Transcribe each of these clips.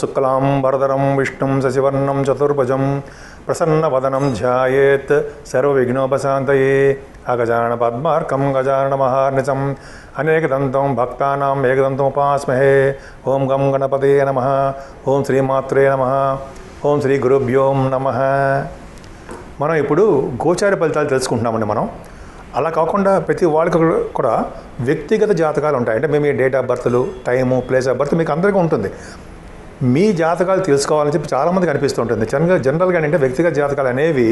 శుక్లాం వరదరం విష్ణుం శశివర్ణం చతుర్భుజం ప్రసన్నవదనం ధ్యాయేత్ సర్వవిఘ్నోపశాంతయే అగజాన పద్మార్కం గజాన మహార్నిచం అనేకదంతం భక్తానాం ఏకదంతం ఉపాస్మహే ఓం గం గణపతే నమ ఓం శ్రీమాత్రే నమ ఓం శ్రీ గురుభ్యోం నమ మనం ఇప్పుడు గోచార ఫలితాలు తెలుసుకుంటున్నామండి మనం అలా కాకుండా ప్రతి వాళ్ళకి కూడా వ్యక్తిగత జాతకాలు ఉంటాయి అంటే మేము డేట్ ఆఫ్ బర్త్లు టైము ప్లేస్ ఆఫ్ బర్త్ మీకు అందరికీ ఉంటుంది మీ జాతకాలు తెలుసుకోవాలని చెప్పి చాలామందికి అనిపిస్తుంటుంది జనరల్గా జనరల్గా అంటే వ్యక్తిగత జాతకాలు అనేవి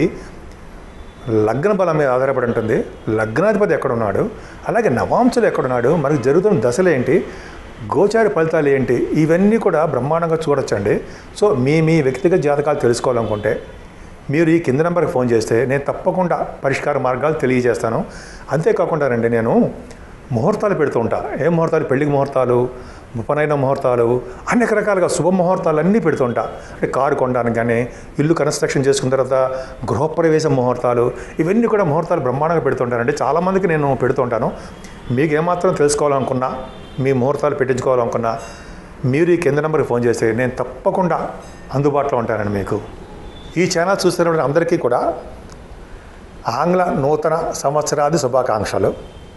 లగ్న బలం మీద ఆధారపడి ఉంటుంది లగ్నాధిపతి ఎక్కడున్నాడు అలాగే నవాంశులు ఎక్కడున్నాడు మనకు జరుగుతున్న దశలు ఏంటి గోచార ఫలితాలు ఏంటి ఇవన్నీ కూడా బ్రహ్మాండంగా చూడొచ్చండి సో మీ మీ వ్యక్తిగత జాతకాలు తెలుసుకోవాలనుకుంటే మీరు ఈ కింద నెంబర్కి ఫోన్ చేస్తే నేను తప్పకుండా పరిష్కార మార్గాలు తెలియజేస్తాను అంతేకాకుండా రండి నేను ముహూర్తాలు పెడుతూ ఉంటా ఏ ముహూర్తాలు పెళ్లికి ముహూర్తాలు ఉపనయన ముహూర్తాలు అనేక రకాలుగా శుభ ముహూర్తాలు అన్నీ పెడుతుంటా అంటే కారు కొనడానికి కానీ ఇల్లు కన్స్ట్రక్షన్ చేసుకున్న తర్వాత గృహప్రవేశ ముహూర్తాలు ఇవన్నీ కూడా ముహూర్తాలు బ్రహ్మాండంగా పెడుతుంటానండి చాలామందికి నేను పెడుతుంటాను మీకు ఏమాత్రం తెలుసుకోవాలనుకున్నా మీ ముహూర్తాలు పెట్టించుకోవాలనుకున్నా మీరు ఈ కింద నెంబర్కి ఫోన్ చేస్తే నేను తప్పకుండా అందుబాటులో ఉంటానండి మీకు ఈ ఛానల్ చూస్తున్న అందరికీ కూడా ఆంగ్ల నూతన సంవత్సరాది శుభాకాంక్షలు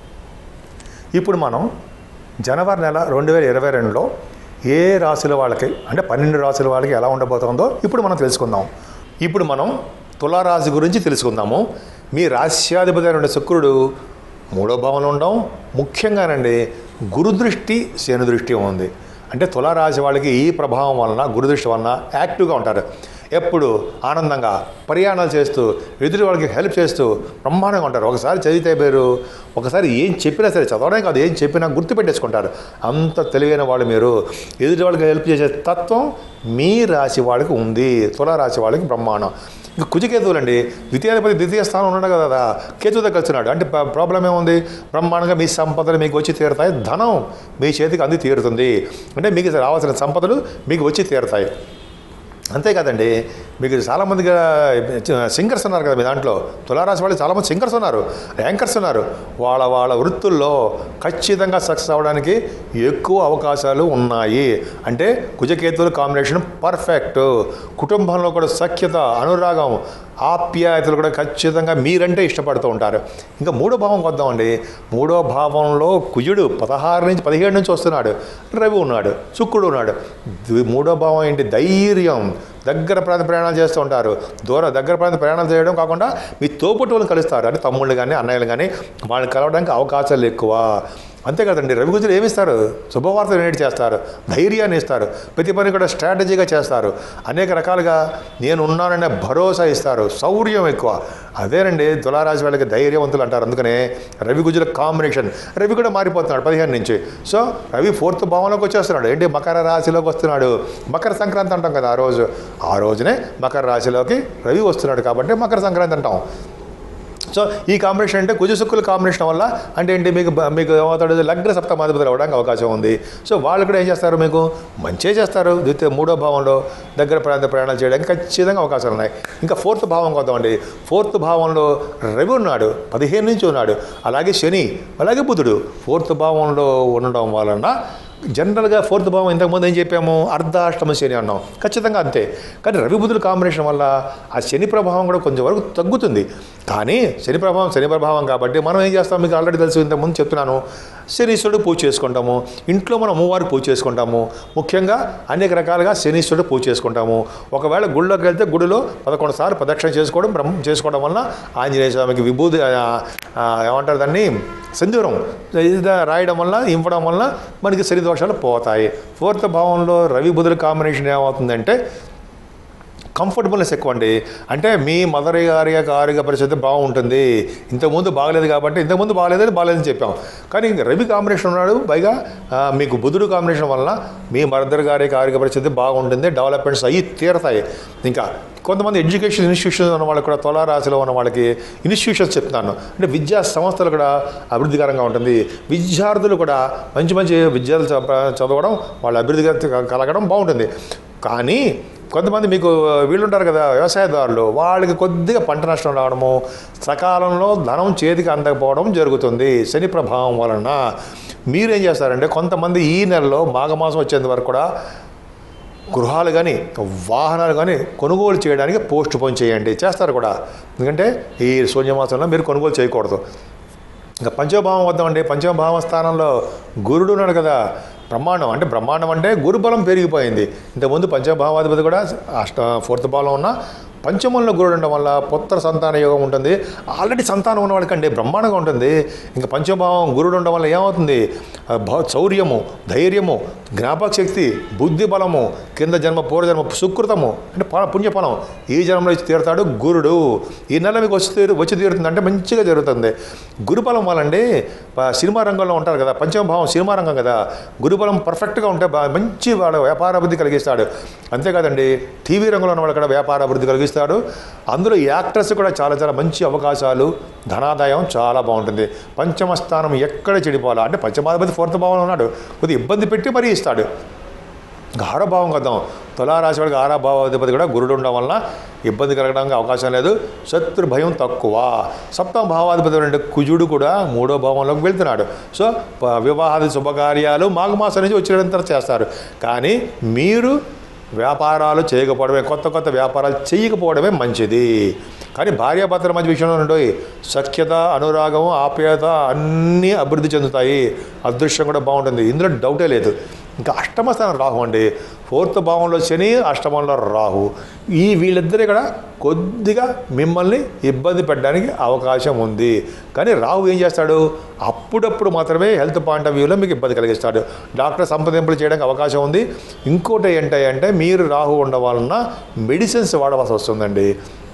ఇప్పుడు మనం జనవరి నెల రెండు వేల ఇరవై రెండులో ఏ రాశుల వాళ్ళకి అంటే పన్నెండు రాశుల వాళ్ళకి ఎలా ఉండబోతుందో ఇప్పుడు మనం తెలుసుకుందాం ఇప్పుడు మనం తులారాశి గురించి తెలుసుకుందాము మీ రాశ్యాధిపతి అయిన శుక్రుడు మూడో భావంలో ఉండడం ముఖ్యంగానండి గురుదృష్టి శని దృష్టి ఉంది అంటే తులారాశి వాళ్ళకి ఈ ప్రభావం వలన గురుదృష్టి వలన యాక్టివ్గా ఉంటారు ఎప్పుడు ఆనందంగా ప్రయాణాలు చేస్తూ ఎదుటి వాళ్ళకి హెల్ప్ చేస్తూ బ్రహ్మాండంగా ఉంటారు ఒకసారి చదివితే మీరు ఒకసారి ఏం చెప్పినా సరే చదవడమే కాదు ఏం చెప్పినా గుర్తుపెట్టేసుకుంటారు అంత తెలివైన వాళ్ళు మీరు ఎదుటి వాళ్ళకి హెల్ప్ చేసే తత్వం మీ రాశి వాళ్ళకి ఉంది తులారాశి వాళ్ళకి బ్రహ్మాండం ఇంకా కుజకేతువులు అండి ద్వితీయాధిపతి ద్వితీయ స్థానం ఉన్నాడు కదా కేతు దగ్గర కలిసినాడు అంటే ప్ర- ప్రాబ్లం ఏముంది బ్రహ్మాండంగా మీ సంపదలు మీకు వచ్చి తీరుతాయి ధనం మీ చేతికి అంది తీరుతుంది అంటే మీకు రావాల్సిన సంపదలు మీకు వచ్చి తీరుతాయి అంతే కదండి మీకు చాలామందిగా సింగర్స్ ఉన్నారు కదా మీ దాంట్లో తులారాశి వాళ్ళు చాలామంది సింగర్స్ ఉన్నారు యాంకర్స్ ఉన్నారు వాళ్ళ వాళ్ళ వృత్తుల్లో ఖచ్చితంగా సక్సెస్ అవ్వడానికి ఎక్కువ అవకాశాలు ఉన్నాయి అంటే కుజకేతువుల కాంబినేషన్ పర్ఫెక్ట్ కుటుంబంలో కూడా సఖ్యత అనురాగం ఆప్యాయతలు కూడా ఖచ్చితంగా మీరంటే ఇష్టపడుతూ ఉంటారు ఇంకా మూడో భావం వద్దామండి మూడో భావంలో కుజుడు పదహారు నుంచి పదిహేడు నుంచి వస్తున్నాడు రవి ఉన్నాడు శుక్రుడు ఉన్నాడు ద్వి- మూడో భావం ఏంటి ధైర్యం దగ్గర ప్రాంత ప్రయాణాలు చేస్తూ ఉంటారు దూర దగ్గర ప్రాంత ప్రయాణాలు చేయడం కాకుండా మీ తోపుటి వాళ్ళని కలుస్తారు అంటే తమ్ముళ్ళు కానీ అన్నయ్యలు కానీ వాళ్ళని కలవడానికి అవకాశాలు ఎక్కువ అంతే కదండి రవి గుజులు ఏమిస్తారు శుభవార్తలు నేటి చేస్తారు ధైర్యాన్ని ఇస్తారు ప్రతి పని కూడా స్ట్రాటజీగా చేస్తారు అనేక రకాలుగా నేను ఉన్నాననే భరోసా ఇస్తారు శౌర్యం ఎక్కువ అదేనండి తులారాశి వాళ్ళకి ధైర్యవంతులు అంటారు అందుకనే రవి గుజుల కాంబినేషన్ రవి కూడా మారిపోతున్నాడు పదిహేను నుంచి సో రవి ఫోర్త్ భావంలోకి వచ్చేస్తున్నాడు ఏంటి మకర రాశిలోకి వస్తున్నాడు మకర సంక్రాంతి అంటాం కదా ఆ రోజు ఆ రోజునే మకర రాశిలోకి రవి వస్తున్నాడు కాబట్టి మకర సంక్రాంతి అంటాం సో ఈ కాంబినేషన్ అంటే కుజ శుక్కుల కాంబినేషన్ వల్ల అంటే ఏంటి మీకు బ- మీకు ఏమవుతాడు లగ్న సప్తమాధిపతులు అవ్వడానికి అవకాశం ఉంది సో వాళ్ళు కూడా ఏం చేస్తారు మీకు మంచిగా చేస్తారు ద్వితీయ మూడో భావంలో దగ్గర ప్రాంత ప్రయాణాలు చేయడానికి ఖచ్చితంగా అవకాశాలు ఉన్నాయి ఇంకా ఫోర్త్ భావం కొద్దామండి ఫోర్త్ భావంలో రవి ఉన్నాడు పదిహేను నుంచి ఉన్నాడు అలాగే శని అలాగే బుధుడు ఫోర్త్ భావంలో ఉండడం వలన జనరల్గా ఫోర్త్ భావం ఇంతకుముందు ఏం చెప్పాము అర్ధాష్టమ శని అన్నాం ఖచ్చితంగా అంతే కానీ రవి బుధుల కాంబినేషన్ వల్ల ఆ శని ప్రభావం కూడా కొంచెం వరకు తగ్గుతుంది కానీ శని ప్రభావం శని ప్రభావం కాబట్టి మనం ఏం చేస్తాం మీకు ఆల్రెడీ తెలుసు ఇంతకుముందు చెప్తున్నాను శనీశ్వరుడు పూజ చేసుకుంటాము ఇంట్లో మనం అమ్మవారికి పూజ చేసుకుంటాము ముఖ్యంగా అనేక రకాలుగా శనీశ్వరుడు పూజ చేసుకుంటాము ఒకవేళ గుళ్ళోకి వెళ్తే గుడిలో పదకొండు సార్లు ప్రదక్షిణ చేసుకోవడం బ్రహ్మ చేసుకోవడం వల్ల ఆంజనేయ స్వామికి విభూతి ఆ, ఆ, ఏమంటారు దాన్ని సింధూరం ఇది రాయడం వల్ల ఇవ్వడం వల్ల మనకి శని దోషాలు పోతాయి ఫోర్త్ భావంలో రవి బుధుల కాంబినేషన్ ఏమవుతుందంటే కంఫర్టబుల్నెస్ ఎక్కువ అండి అంటే మీ మదర్ గారి యొక్క ఆరోగ్య పరిస్థితి బాగుంటుంది ఇంతకుముందు బాగలేదు కాబట్టి ఇంతకుముందు బాగలేదని బాగలేదని చెప్పాం కానీ ఇంక రవి కాంబినేషన్ ఉన్నాడు పైగా ఆ, మీకు బుధుడు కాంబినేషన్ వలన మీ మదర్ గారి యొక్క ఆరోగ్య పరిస్థితి బాగుంటుంది డెవలప్మెంట్స్ అయ్యి తీరతాయి ఇంకా కొంతమంది ఎడ్యుకేషన్ ఇన్స్టిట్యూషన్స్ ఉన్న వాళ్ళకి కూడా తులారాశిలో ఉన్న వాళ్ళకి ఇన్స్టిట్యూషన్స్ చెప్తున్నాను అంటే విద్యా సంస్థలు కూడా అభివృద్ధికరంగా ఉంటుంది విద్యార్థులు కూడా మంచి మంచి విద్యలు చ- చదవడం వాళ్ళ అభివృద్ధి కలగడం బాగుంటుంది కానీ కొంతమంది మీకు వీళ్ళు ఉంటారు కదా వ్యవసాయదారులు వాళ్ళకి కొద్దిగా పంట నష్టం రావడము సకాలంలో ధనం చేతికి అందకపోవడం జరుగుతుంది శని ప్రభావం వలన మీరేం చేస్తారంటే కొంతమంది ఈ నెలలో మాఘమాసం వచ్చేంత వరకు కూడా గృహాలు కానీ వాహనాలు కానీ కొనుగోలు చేయడానికి పోస్ట్ పోన్ చేయండి చేస్తారు కూడా ఎందుకంటే ఈ శూన్యమాసంలో మీరు కొనుగోలు చేయకూడదు ఇంకా పంచభావం వద్దామండి పంచభావ స్థానంలో గురుడు ఉన్నాడు కదా బ్రహ్మాండం అంటే బ్రహ్మాండం అంటే గురుబలం పెరిగిపోయింది ఇంతకుముందు పంచభావాధిపతి కూడా అష్ట ఫోర్త్ భావం ఉన్న పంచమంలో గురుడు ఉండడం వల్ల పుత్ర సంతాన యోగం ఉంటుంది ఆల్రెడీ సంతానం ఉన్నవాడికండి బ్రహ్మాండంగా ఉంటుంది ఇంకా పంచభావం గురుడు ఉండడం వల్ల ఏమవుతుంది ఆ భ- శౌర్యము ధైర్యము జ్ఞాపక శక్తి బుద్ధి బలము కింద జన్మ పూర్వజన్మ సుకృతము అంటే ఫల పుణ్యఫలం ఈ జన్మలో ఇచ్చి తీరుతాడు గురుడు ఈ నెల మీకు వచ్చి తీరు వచ్చి తీరుతుంది అంటే మంచిగా జరుగుతుంది గురుబలం వల్లండి ప- సినిమా రంగంలో ఉంటారు కదా పంచమభావం సినిమా రంగం కదా గురుబలం పర్ఫెక్ట్గా ఉంటే బా- మంచి వాడు వ్యాపారాభివృద్ధి కలిగిస్తాడు అంతేకాదండి టీవీ రంగంలో ఉన్న వాళ్ళు కూడా వ్యాపారాభివృద్ధి కలిగిస్తాడు అందులో యాక్టర్స్ కూడా చాలా చాలా మంచి అవకాశాలు ధనాదాయం చాలా బాగుంటుంది పంచమ స్థానం ఎక్కడ చెడిపోవాలా అంటే పంచమాధిపతి ఫోర్త్ భావంలో ఉన్నాడు కొద్దిగా ఇబ్బంది పెట్టి మరీ ఇస్తాడు ఇంకా ఆరో భావం కద్దాం తులారాశి వాడికి ఆరో భావాధిపతి కూడా గురుడు ఉండడం వలన ఇబ్బంది కలగడానికి అవకాశం లేదు శత్రు భయం తక్కువ సప్తమ భావాధిపతి అంటే కుజుడు కూడా మూడో భావంలోకి వెళ్తున్నాడు సో ప- వివాహాది శుభకార్యాలు మాఘమాసం నుంచి వచ్చిన తర్వాత చేస్తారు కానీ మీరు వ్యాపారాలు చేయకపోవడమే కొత్త కొత్త వ్యాపారాలు చేయకపోవడమే మంచిది కానీ భార్యాభర్తల మధ్య విషయంలో నుండి సఖ్యత అనురాగం ఆప్యాయత అన్నీ అభివృద్ధి చెందుతాయి అదృష్టం కూడా బాగుంటుంది ఇందులో డౌటే లేదు ఇంకా అష్టమ స్థానం రాహు అండి ఫోర్త్ భావంలో శని అష్టమంలో రాహు ఈ వీళ్ళిద్దరే కూడా కొద్దిగా మిమ్మల్ని ఇబ్బంది పెట్టడానికి అవకాశం ఉంది కానీ రాహు ఏం చేస్తాడు అప్పుడప్పుడు మాత్రమే హెల్త్ పాయింట్ ఆఫ్ వ్యూలో మీకు ఇబ్బంది కలిగిస్తాడు డాక్టర్ సంప్రదింపులు చేయడానికి అవకాశం ఉంది ఇంకోటి ఏంటంటే మీరు రాహు ఉండడం వలన మెడిసిన్స్ వాడవలసి వస్తుందండి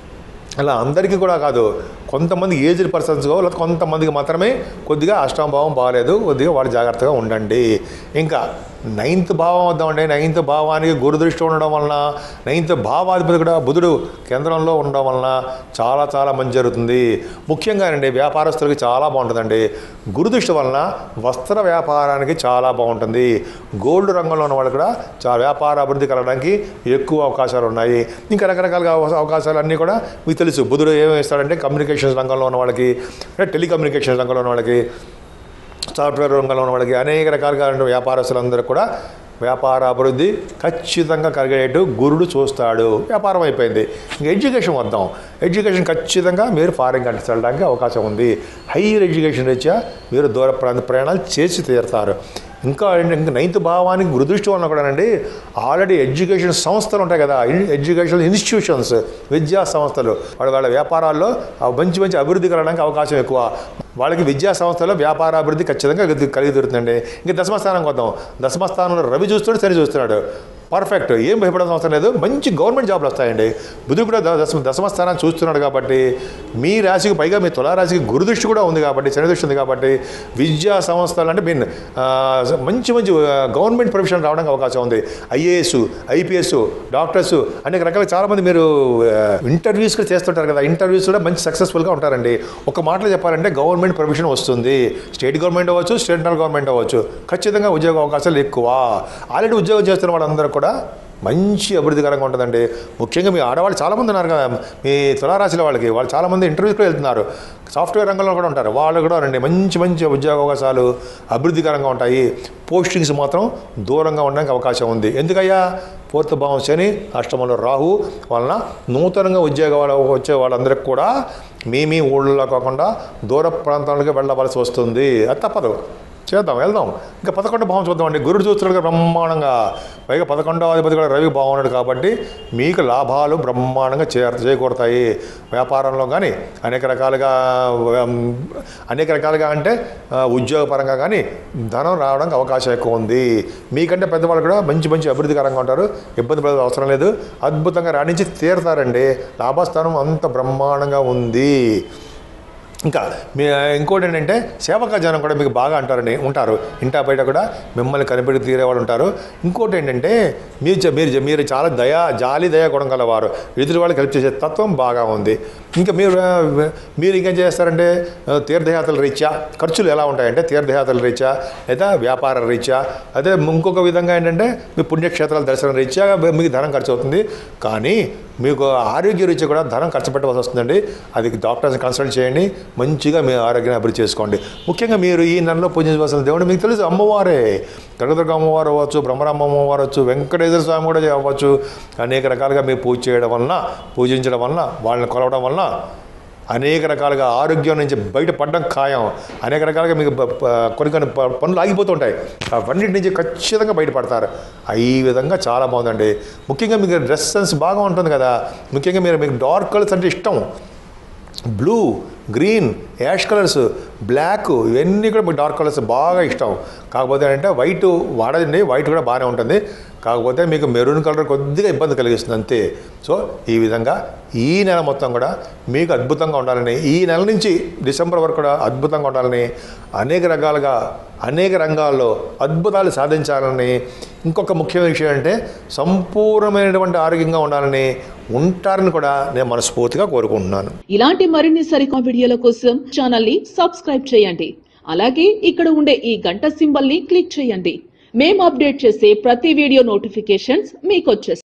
అలా అందరికీ కూడా కాదు కొంతమంది ఏజ్డ్ పర్సన్స్ లేదా కొంతమందికి మాత్రమే కొద్దిగా అష్టాంభావం బాగాలేదు కొద్దిగా వాళ్ళు జాగ్రత్తగా ఉండండి ఇంకా నైన్త్ భావం వద్దామండి నైన్త్ భావానికి గురుదృష్టి ఉండడం వలన నైన్త్ భావాధిపతి కూడా బుధుడు కేంద్రంలో ఉండడం వలన చాలా చాలా మంచి జరుగుతుంది ముఖ్యంగా అండి వ్యాపారస్తులకి చాలా బాగుంటుందండి గురుదృష్టి వలన వస్త్ర వ్యాపారానికి చాలా బాగుంటుంది గోల్డ్ రంగంలో ఉన్న వాళ్ళు కూడా చాలా వ్యాపార అభివృద్ధి కలగడానికి ఎక్కువ అవకాశాలు ఉన్నాయి ఇంకా రకరకాలుగా అవ- అవకాశాలు అన్నీ కూడా మీకు తెలుసు బుధుడు ఏమి ఇస్తాడంటే కమ్యూనికేషన్స్ రంగంలో ఉన్న వాళ్ళకి అంటే టెలికమ్యూనికేషన్స్ రంగంలో ఉన్న వాళ్ళకి సాఫ్ట్వేర్ రంగంలో ఉన్న వాళ్ళకి అనేక రకాలుగా ఉన్న వ్యాపారస్తులందరూ కూడా వ్యాపార అభివృద్ధి ఖచ్చితంగా కలిగేట్టు గురుడు చూస్తాడు వ్యాపారం అయిపోయింది ఇంకా ఎడ్యుకేషన్ వద్దాం ఎడ్యుకేషన్ ఖచ్చితంగా మీరు ఫారిన్ కంట్రీస్ వెళ్ళడానికి అవకాశం ఉంది హైయర్ ఎడ్యుకేషన్ రీత్యా మీరు దూర ప్రాంత ప్రయాణాలు చేసి తీరుతారు ఇంకా ఏంటి- ఇంకా నైన్త్ భావానికి గురుదృష్టి వలన కూడానండి ఆల్రెడీ ఎడ్యుకేషన్ సంస్థలు ఉంటాయి కదా ఇన్- ఎడ్యుకేషనల్ ఇన్స్టిట్యూషన్స్ విద్యా సంస్థలు వాళ్ళ వాళ్ళ వ్యాపారాల్లో ఆ మంచి మంచి అభివృద్ధి కలగడానికి అవకాశం ఎక్కువ వాళ్ళకి విద్యా సంస్థలో వ్యాపార అభివృద్ధి ఖచ్చితంగా కలిగి కలిగి తీరుతుందండి ఇంకా దశమస్థానం వద్దాం దశమస్థానంలో రవి చూస్తున్నాడు శని చూస్తున్నాడు పర్ఫెక్ట్ ఏం భయపడాల్సిన అవసరం లేదు మంచి గవర్నమెంట్ జాబ్లు వస్తాయండి బుధుడు కూడా ద- దశమ దశమ స్థానాన్ని చూస్తున్నాడు కాబట్టి మీ రాశికి పైగా మీ తులారాశికి గురుదృష్టి కూడా ఉంది కాబట్టి శని దృష్టి ఉంది కాబట్టి విద్యా సంస్థలు అంటే మీన్ ఆ, మంచి మంచి ఆ, గవర్నమెంట్ ప్రొఫెషన్ రావడానికి అవకాశం ఉంది ఐఏఎస్ ఐపీఎస్ డాక్టర్స్ అనేక రకాల చాలామంది మీరు ఇంటర్వ్యూస్ కూడా చేస్తుంటారు కదా ఇంటర్వ్యూస్ కూడా మంచి సక్సెస్ఫుల్గా ఉంటారండి ఒక మాటలో చెప్పాలంటే గవర్నమెంట్ ప్రొఫెషన్ వస్తుంది స్టేట్ గవర్నమెంట్ అవ్వచ్చు స్టేట్ గవర్నమెంట్ అవ్వచ్చు ఖచ్చితంగా ఉద్యోగ అవకాశాలు ఎక్కువ ఆల్రెడీ ఉద్యోగం చేస్తున్న వాళ్ళందరూ కూడా మంచి అభివృద్ధికరంగా ఉంటుందండి ముఖ్యంగా మీ ఆడవాళ్ళు చాలామంది ఉన్నారు కదా మీ తులారాశిలో వాళ్ళకి వాళ్ళు చాలామంది ఇంటర్వ్యూస్కి వెళ్తున్నారు సాఫ్ట్వేర్ రంగంలో కూడా ఉంటారు వాళ్ళు కూడా రండి మంచి మంచి ఉద్యోగ అవకాశాలు అభివృద్ధికరంగా ఉంటాయి పోస్టింగ్స్ మాత్రం దూరంగా ఉండడానికి అవకాశం ఉంది ఎందుకయ్యా ఫోర్త్ భావం శని అష్టమంలో రాహు వలన నూతనంగా ఉద్యోగాలు వచ్చే వాళ్ళందరికీ కూడా మీ మీ ఊళ్ళలో కాకుండా దూర ప్రాంతాలకు వెళ్ళవలసి వస్తుంది అది తప్పదు చేద్దాం వెళ్దాం ఇంకా పదకొండు భావం చూద్దామండి గురుడు చూస్తున్నాడు బ్రహ్మాండంగా పైగా పదకొండవ అధిపతి కూడా రవి బాగున్నాడు కాబట్టి మీకు లాభాలు బ్రహ్మాండంగా చే చేకూరుతాయి వ్యాపారంలో కానీ అనేక రకాలుగా ఉమ్, అనేక రకాలుగా అంటే ఆ, ఉద్యోగపరంగా కానీ ధనం రావడానికి అవకాశం ఎక్కువ ఉంది మీకంటే పెద్దవాళ్ళు కూడా మంచి మంచి అభివృద్ధికరంగా ఉంటారు ఇబ్బంది పడే అవసరం లేదు అద్భుతంగా రాణించి తీరుతారండి లాభస్థానం అంత బ్రహ్మాండంగా ఉంది ఇంకా మీ ఇంకోటి ఏంటంటే సేవక జనం కూడా మీకు బాగా అంటారండి ఉంటారు ఇంటా బయట కూడా మిమ్మల్ని కనిపెట్టి తీరేవాళ్ళు ఉంటారు ఇంకోటి ఏంటంటే మీరు చ- మీరు చ- మీరు చాలా దయా జాలి దయా గుణం గలవారు ఎదుటి వాళ్ళకి హెల్ప్ చేసే తత్వం బాగా ఉంది ఇంకా మీరు ఆ, మీరు ఇంకేం చేస్తారంటే ఆ, తీర్థయాత్రల రీత్యా ఖర్చులు ఎలా ఉంటాయంటే తీర్థయాత్రల రీత్యా లేదా వ్యాపార రీత్యా అదే ఇంకొక విధంగా ఏంటంటే మీ పుణ్యక్షేత్రాల దర్శనం రీత్యా మీకు ధనం ఖర్చు అవుతుంది కానీ మీకు ఆరోగ్య రీత్యా కూడా ధనం ఖర్చు పెట్టవలసి వస్తుందండి అది డాక్టర్స్ని కన్సల్ట్ చేయండి మంచిగా మీ ఆరోగ్యాన్ని అభివృద్ధి చేసుకోండి ముఖ్యంగా మీరు ఈ నెలలో పూజించవలసిన దేవుడు మీకు తెలుసు అమ్మవారే కనకదుర్గ అమ్మవారు అవ్వచ్చు బ్రహ్మరామ అమ్మవారు అవ్వచ్చు వెంకటేశ్వర స్వామి కూడా అవ్వచ్చు అనేక రకాలుగా మీరు పూజ చేయడం వలన పూజించడం వలన వాళ్ళని కొలవడం వలన అనేక రకాలుగా ఆరోగ్యం నుంచి బయటపడడం ఖాయం అనేక రకాలుగా మీకు ప- ప- కొన్ని కొన్ని ప- పనులు ఆగిపోతుంటాయి అవన్నిటి నుంచి ఖచ్చితంగా బయటపడతారు ఈ విధంగా చాలా బాగుందండి ముఖ్యంగా మీకు డ్రెస్ సెన్స్ బాగా ఉంటుంది కదా ముఖ్యంగా మీరు మీకు డార్క్ కలర్స్ అంటే ఇష్టం blue green ash colours black ఇవన్నీ కూడా మీకు డార్క్ కలర్స్ బాగా ఇష్టం కాకపోతే అంటే వైట్ వాడదండి వైట్ కూడా బాగానే ఉంటుంది కాకపోతే మీకు మెరూన్ కలర్ కొద్దిగా ఇబ్బంది కలిగిస్తుంది అంతే సో ఈ విధంగా ఈ నెల మొత్తం కూడా మీకు అద్భుతంగా ఉండాలని ఈ నెల నుంచి డిసెంబర్ వరకు కూడా అద్భుతంగా ఉండాలని అనేక రకాలుగా అనేక రంగాల్లో అద్భుతాలు సాధించాలని ఇంకొక ముఖ్యమైన విషయం అంటే సంపూర్ణమైనటువంటి ఆరోగ్యంగా ఉండాలని ఉంటారని కూడా నేను మనస్ఫూర్తిగా కోరుకుంటున్నాను ఇలాంటి మరిన్ని సరికొత్త వీడియోల కోసం ఛానల్ ని సబ్స్క్రైబ్ చేయండి అలాగే ఇక్కడ ఉండే ఈ గంట సింబల్ ని క్లిక్ చేయండి మేము అప్డేట్ చేసే ప్రతి వీడియో నోటిఫికేషన్స్ మీకు వచ్చేస్తాయి